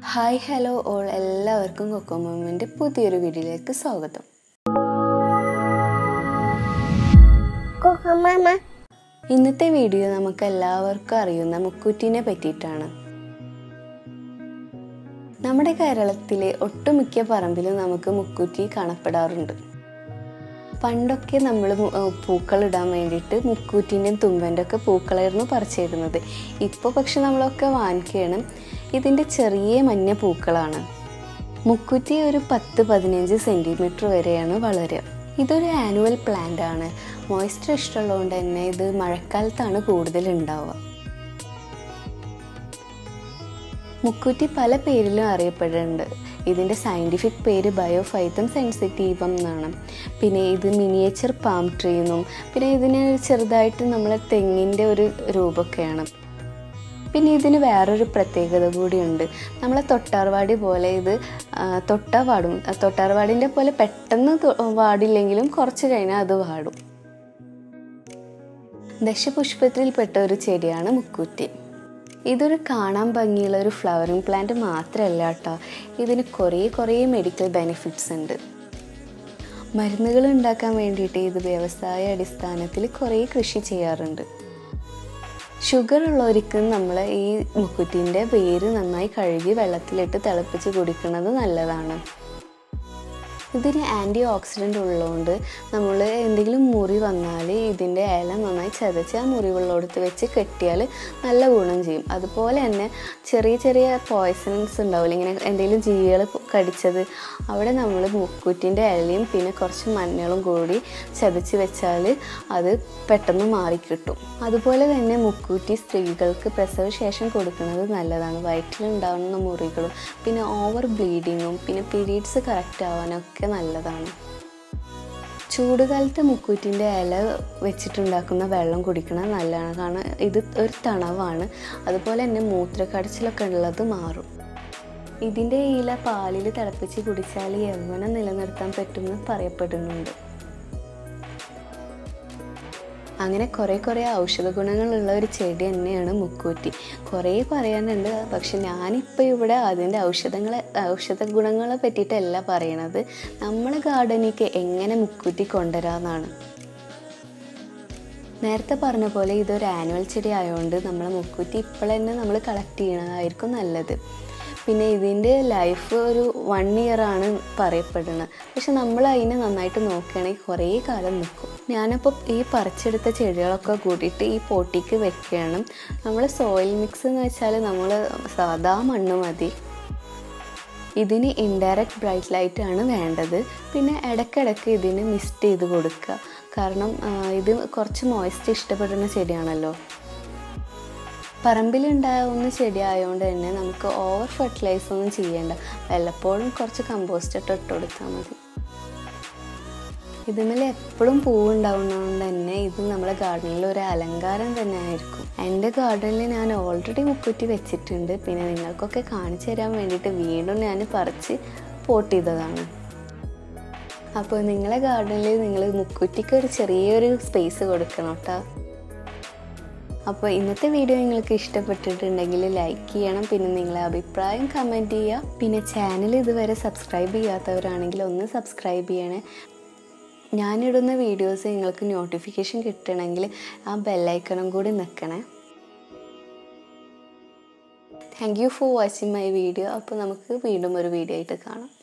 hi hello all എല്ലാവർക്കും കൊക്കോ മമ്മിൻ്റെ പുതിയൊരു വീഡിയോയിലേക്ക് സ്വാഗതം കൊക്കമാമ ഇന്നത്തെ വീഡിയോ നമുക്ക് എല്ലാവർക്കും അറിയുന്ന മുക്കൂറ്റിനെ പറ്റിയിട്ടാണ് നമ്മുടെ കേരളത്തിലെ ഒട്ടുമിക്ക പറമ്പിലും നമുക്ക് മുക്കൂറ്റി കാണപ്പെടാറുണ്ട് പണ്ടൊക്കെ നമ്മൾ പൂക്കൾ ഇടാൻ വേണ്ടിയിട്ട് മുക്കൂറ്റിൻ്റെയും തുമ്പൻ്റെ ഒക്കെ പൂക്കളായിരുന്നു പറിച്ചിരുന്നത് ഇപ്പോൾ പക്ഷെ നമ്മളൊക്കെ വാങ്ങിക്കുകയാണ് ഇതിൻ്റെ ചെറിയ മഞ്ഞ പൂക്കളാണ് മുക്കുറ്റി ഒരു പത്ത് പതിനഞ്ച് സെൻറ്റിമീറ്റർ വരെയാണ് വളരുക ഇതൊരു ആനുവൽ പ്ലാന്റ് ആണ് മോയ്സ്ചർ ഇഷ്ടമുള്ളതുകൊണ്ട് തന്നെ ഇത് മഴക്കാലത്താണ് കൂടുതൽ ഉണ്ടാവുക മുക്കുറ്റി പല പേരിലും അറിയപ്പെടുന്നുണ്ട് ഇതിൻ്റെ സയൻറ്റിഫിക് പേര് ബയോഫൈത്തം സെൻസിറ്റീവം എന്നാണ് പിന്നെ ഇത് മിനിയേച്ചർ പാം ട്രീ എന്നും പിന്നെ ഇതിന് ചെറുതായിട്ട് നമ്മളെ തെങ്ങിൻ്റെ ഒരു രൂപമൊക്കെയാണ് പിന്നെ ഇതിന് വേറൊരു പ്രത്യേകത കൂടിയുണ്ട് നമ്മളെ തൊട്ടാർവാടി പോലെ ഇത് ആ, തൊട്ടാ വാടും തൊട്ടാർവാടിൻ്റെ പോലെ പെട്ടെന്ന് തൊ- വാടില്ലെങ്കിലും കുറച്ച് കഴിഞ്ഞാൽ അത് വാടും ദശപുഷ്പത്തിൽപ്പെട്ട ഒരു ചെടിയാണ് മുക്കൂറ്റി ഇതൊരു കാണാൻ ഭംഗിയുള്ള ഒരു ഫ്ലവറിങ് പ്ലാന്റ് മാത്രമല്ല കേട്ടോ ഇതിന് കുറേ കുറേ മെഡിക്കൽ ബെനിഫിറ്റ്സ് ഉണ്ട് മരുന്നുകൾ ഉണ്ടാക്കാൻ വേണ്ടിയിട്ട് ഇത് വ്യവസായ അടിസ്ഥാനത്തിൽ കുറേ കൃഷി ചെയ്യാറുണ്ട് ഷുഗർ ഉള്ളവർക്ക് നമ്മൾ ഈ മുക്കുറ്റിൻ്റെ വേര് നന്നായി കഴുകി വെള്ളത്തിലിട്ട് തിളപ്പിച്ച് കുടിക്കുന്നത് നല്ലതാണ് ഇതിന് ആൻറ്റി ഓക്സിഡൻ്റ് ഉള്ളതുകൊണ്ട് നമ്മൾ എന്തെങ്കിലും മുറി വന്നാൽ ഇതിൻ്റെ ഇല നന്നായി ചതച്ച് ആ മുറിവുള്ളടത്ത് വെച്ച് കെട്ടിയാൽ നല്ല ഗുണം ചെയ്യും അതുപോലെ തന്നെ ചെറിയ ചെറിയ പോയ്സൺസ് ഉണ്ടാവില്ല ഇങ്ങനെ എന്തെങ്കിലും ജീവികൾ കടിച്ചത് അവിടെ നമ്മൾ മുക്കുറ്റിൻ്റെ ഇലയും പിന്നെ കുറച്ച് മഞ്ഞളും കൂടി ചതച്ച് വെച്ചാൽ അത് പെട്ടെന്ന് മാറിക്കിട്ടും അതുപോലെ തന്നെ മുക്കൂറ്റി സ്ത്രീകൾക്ക് പ്രസവശേഷം കൊടുക്കുന്നത് നല്ലതാണ് വയറ്റിലുണ്ടാകുന്ന മുറികളും പിന്നെ ഓവർ ബ്ലീഡിങ്ങും പിന്നെ പീരീഡ്സ് കറക്റ്റ് ആവാനൊക്കെ നല്ലതാണ് ചൂടുകാലത്ത് മുക്കൂറ്റിൻ്റെ ഇല വെച്ചിട്ടുണ്ടാക്കുന്ന വെള്ളം കുടിക്കുന്നത് നല്ലതാണ് കാരണം ഇത് ഒരു തണവാണ് അതുപോലെ തന്നെ മൂത്രക്കടച്ചിലൊക്കെ ഉള്ളത് മാറും ഇതിൻ്റെ ഇല പാലിൽ തിളപ്പിച്ച് കുടിച്ചാൽ യൗവനം നിലനിർത്താൻ പറ്റുമെന്ന് പറയപ്പെടുന്നുണ്ട് അങ്ങനെ കുറേ കുറേ ഔഷധ ഗുണങ്ങളുള്ള ഒരു ചെടി തന്നെയാണ് മുക്കൂറ്റി കുറേ പറയാനുണ്ട് പക്ഷെ ഞാനിപ്പോൾ ഇവിടെ അതിൻ്റെ ഔഷധങ്ങളെ ഔഷധ ഗുണങ്ങളെ പറ്റിയിട്ടല്ല പറയണത് നമ്മളെ ഗാർഡനിലേക്ക് എങ്ങനെ മുക്കൂറ്റി കൊണ്ടുവരാമെന്നാണ് നേരത്തെ പറഞ്ഞ പോലെ ഇതൊരു ആനുവൽ ചെടി ആയതുകൊണ്ട് നമ്മൾ മുക്കൂറ്റി ഇപ്പോൾ തന്നെ നമ്മൾ കളക്ട് ചെയ്യണതായിരിക്കും നല്ലത് പിന്നെ ഇതിൻ്റെ ലൈഫ് ഒരു വൺ ഇയർ ആണ് പറയപ്പെടുന്നത് പക്ഷെ നമ്മൾ അതിനെ നന്നായിട്ട് നോക്കുകയാണെങ്കിൽ കുറേ കാലം നിൽക്കും ഞാനപ്പോൾ ഈ പറിച്ചെടുത്ത ചെടികളൊക്കെ കൂട്ടിയിട്ട് ഈ പോട്ടിക്ക് വെക്കുകയാണ് നമ്മൾ സോയിൽ മിക്സ് എന്ന് വെച്ചാൽ നമ്മൾ സാധാ മണ്ണ് മതി ഇതിന് ഇൻഡയറക്റ്റ് ബ്രൈറ്റ് ലൈറ്റ് ആണ് വേണ്ടത് പിന്നെ ഇടയ്ക്കിടയ്ക്ക് ഇതിന് മിസ്റ്റ് ചെയ്ത് കൊടുക്കുക കാരണം ആ, ഇത് കുറച്ച് മോയ്സ്റ്റ് ഇഷ്ടപ്പെടുന്ന ചെടിയാണല്ലോ പറമ്പിലുണ്ടാവുന്ന ചെടി ആയതുകൊണ്ട് തന്നെ നമുക്ക് ഓവർ ഫെർട്ടിലൈസ് ഒന്നും ചെയ്യേണ്ട വല്ലപ്പോഴും കുറച്ച് കമ്പോസ്റ്റ് ഇട്ട് ഇട്ട് കൊടുത്താൽ മതി ഇതിന്മേൽ എപ്പോഴും പൂവുണ്ടാവുന്നതുകൊണ്ട് തന്നെ ഇത് നമ്മുടെ ഗാർഡനിൽ ഒരു അലങ്കാരം തന്നെ ആയിരിക്കും എൻ്റെ ഗാർഡനിൽ ഞാൻ ഓൾറെഡി മുക്കുറ്റി വെച്ചിട്ടുണ്ട് പിന്നെ നിങ്ങൾക്കൊക്കെ കാണിച്ചു തരാൻ വേണ്ടിയിട്ട് വീണ്ടും ഞാൻ പറിച്ച് പോട്ട് ചെയ്തതാണ് അപ്പോൾ നിങ്ങളെ ഗാർഡനിൽ നിങ്ങൾ മുക്കുറ്റിക്ക് ഒരു ചെറിയൊരു സ്പേസ് കൊടുക്കണം കേട്ടോ അപ്പോൾ ഇന്നത്തെ വീഡിയോ നിങ്ങൾക്ക് ഇഷ്ടപ്പെട്ടിട്ടുണ്ടെങ്കിൽ ലൈക്ക് ചെയ്യണം പിന്നെ നിങ്ങളെ അഭിപ്രായം കമൻറ്റ് ചെയ്യുക പിന്നെ ചാനൽ ഇതുവരെ സബ്സ്ക്രൈബ് ചെയ്യാത്തവരാണെങ്കിൽ ഒന്ന് സബ്സ്ക്രൈബ് ചെയ്യണേ ഞാനിടുന്ന വീഡിയോസ് നിങ്ങൾക്ക് നോട്ടിഫിക്കേഷൻ കിട്ടണമെങ്കിൽ ആ ബെല്ലൈക്കണും കൂടി നിൽക്കണേ thank you for watching my video അപ്പോൾ നമുക്ക് വീണ്ടും ഒരു വീഡിയോ ആയിട്ട് കാണാം